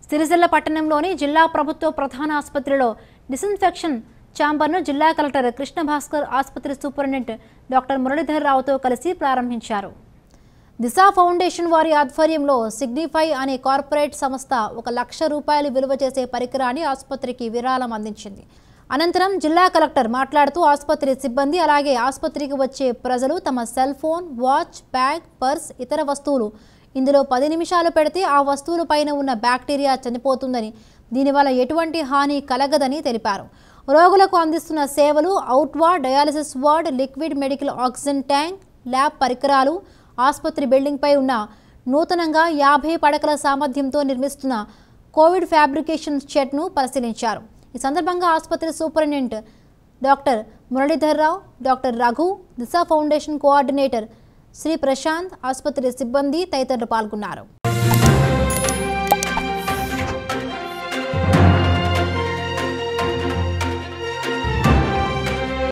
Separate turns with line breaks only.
సిరిసిల్ల పట్టణంలోని జిల్లా ప్రభుత్వ ప్రధాన ఆసుపత్రిలో డిస్ఇన్ఫెక్షన్ ఛాంబర్ను జిల్లా కలెక్టర్ కృష్ణ భాస్కర్ ఆసుపత్రి సూపరింటెండెంట్ డాక్టర్ మురళీధర్ రావుతో కలిసి ప్రారంభించారు దిశా ఫౌండేషన్ వారి ఆధ్వర్యంలో సిగ్నిఫై అనే కార్పొరేట్ సంస్థ ఒక లక్ష రూపాయలు విలువ చేసే పరికరాన్ని ఆసుపత్రికి విరాళం అందించింది అనంతరం జిల్లా కలెక్టర్ మాట్లాడుతూ ఆసుపత్రి సిబ్బంది అలాగే ఆసుపత్రికి వచ్చే ప్రజలు తమ cell phone watch bag purse ఇతర వస్తువులు ఇందులో పది నిమిషాలు పెడితే ఆ వస్తువుల పైన ఉన్న బ్యాక్టీరియా చనిపోతుందని దీనివల్ల ఎటువంటి హాని కలగదని తెలిపారు రోగులకు అందిస్తున్న సేవలు out ward dialysis ward liquid medical oxygen tank lab పరికరాలు ఆసుపత్రి బిల్డింగ్పై ఉన్న నూతనంగా యాభై పడకల సామర్థ్యంతో నిర్మిస్తున్న కోవిడ్ ఫ్యాబ్రికేషన్ షెడ్ను పరిశీలించారు ఈ సందర్భంగా ఆసుపత్రి superintendent doctor Muralidhar Rao doctor Raghu Disha foundation coordinator Shri Prashant ఆసుపత్రి సిబ్బంది తదితరులు పాల్గొన్నారు